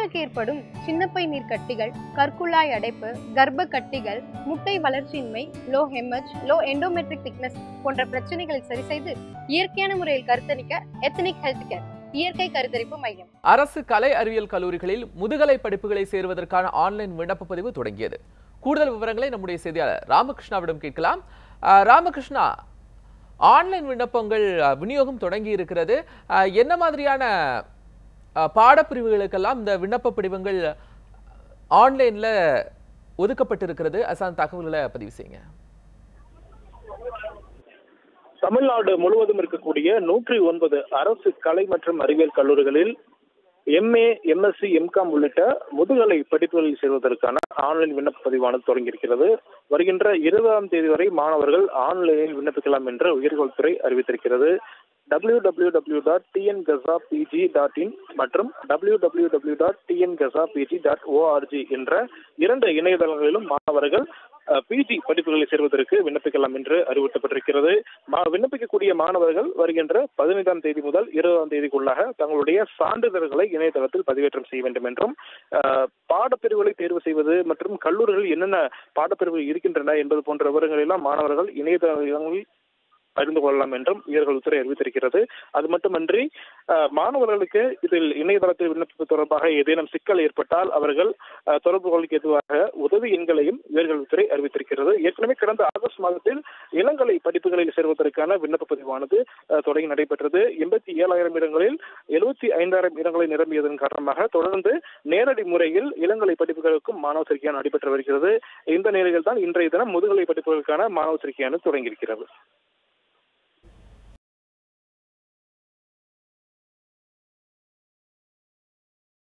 பெண்களுக்கு ஏற்படும் சின்னப்பை நீர் கட்டிகள் கற்குழாய் அடைப்பு கர்ப்ப கட்டிகள் முட்டை வளர்ச்சியின்மை லோ ஹெமஜ் லோ எண்டோமெட்ரிக் திக்னஸ் போன்ற பிரச்சனைகளை சரி செய்து இயற்கையான முறையில் கருத்தரிக்க எத்தனிக் ஹெல்த் கேர் இயற்கை கருத்தரிப்பு மையம் அரசு கலை அறிவியல் கல்லூரிகளில் முதுகலை படிப்புகளை சேருவதற்கான ஆன்லைன் விண்ணப்ப பதிவு தொடங்கியது கூடுதல் விவரங்களை நம்முடைய செய்தியாளர் ராமகிருஷ்ணாவிடம் கேட்கலாம் அஹ், ராமகிருஷ்ணா ஆன்லைன் விண்ணப்பங்கள் அஹ், விநியோகம் தொடங்கி இருக்கிறது அஹ், என்ன மாதிரியான அஹ், பாடப்பிரிவுகளுக்கெல்லாம் இந்த விண்ணப்ப படிவங்கள் ஆன்லைன்ல ஒதுக்கப்பட்டிருக்கிறது அசான் தகவல்களை பதிவு செய்யுங்க தமிழ்நாடு முழுவதும் இருக்கக்கூடிய நூற்றி ஒன்பது அரசு கலை மற்றும் அறிவியல் கல்லூரிகளில் எம்ஏ எம்எஸ்சி எம்காம் உள்ளிட்ட முதுகலை படிப்புகளில் சேர்வதற்கான ஆன்லைன் விண்ணப்ப பதிவானது தொடங்கியிருக்கிறது வருகின்ற இருபதாம் தேதி வரை மாணவர்கள் ஆன்லைனில் விண்ணப்பிக்கலாம் என்று உயர்கல்வித்துறை அறிவித்திருக்கிறது W W W dot TN GASA PG dot in மற்றும் W W W dot TN GASA PG dot ORG என்ற இரண்டு இணையதளங்களிலும் மாணவர்கள் பிஜி படிப்புகளில் சேர்வதற்கு விண்ணப்பிக்கலாம் என்று அறிவுறுத்தப்பட்டிருக்கிறது மா- விண்ணப்பிக்கக்கூடிய மாணவர்கள் வருகின்ற பதினைந்தாம் தேதி முதல் இருபதாம் தேதிக்குள்ளாக தங்களுடைய சான்றிதழ்களை இணையதளத்தில் பதிவேற்றம் செய்ய வேண்டும் என்றும் அஹ், பாடப்பிரிவுகளை தேர்வு செய்வது மற்றும் கல்லூரிகளில் என்னென்ன பாடப்பிரிவுகள் இருக்கின்றன என்பது போன்ற விவரங்கள் எல்லாம் மாணவர்கள் இணையதளங்களில் அறிந்து கொள்ளலாம் என்றும் உயர்கல்வித்துறை அறிவித்திருக்கிறது அது மட்டுமன்றி அஹ், மாணவர்களுக்கு இதில் இணையதளத்தில் விண்ணப்பிப்பு தொடர்பாக ஏதேனும் சிக்கல் ஏற்பட்டால் அவர்கள் அஹ், தொடர்பு கொள்ளுக்கு எதுவாக உதவி எண்களையும் உயர்கல்வித்துறை அறிவித்திருக்கிறது ஏற்கனவே கடந்த ஆகஸ்ட் மாதத்தில் இளங்கலை படிப்புகளில் சேர்வதற்கான விண்ணப்ப பதிவானது அஹ், தொடங்கி நடைபெற்றது எண்பத்தி ஏழாயிரம் இடங்களில் எழுபத்தி ஐந்தாயிரம் இடங்களை நிரம்பியதன் காரணமாக தொடர்ந்து நேரடி முறையில் இளங்கலை படிப்புகளுக்கும் மாணவர் சேர்க்கையானது நடைபெற்று வருகிறது இந்த நிலையில் தான் இன்றைய தினம் முதுகலை படிப்புகளுக்கான மாணவர் சேர்க்கையானது தொடங்கியிருக்கிறது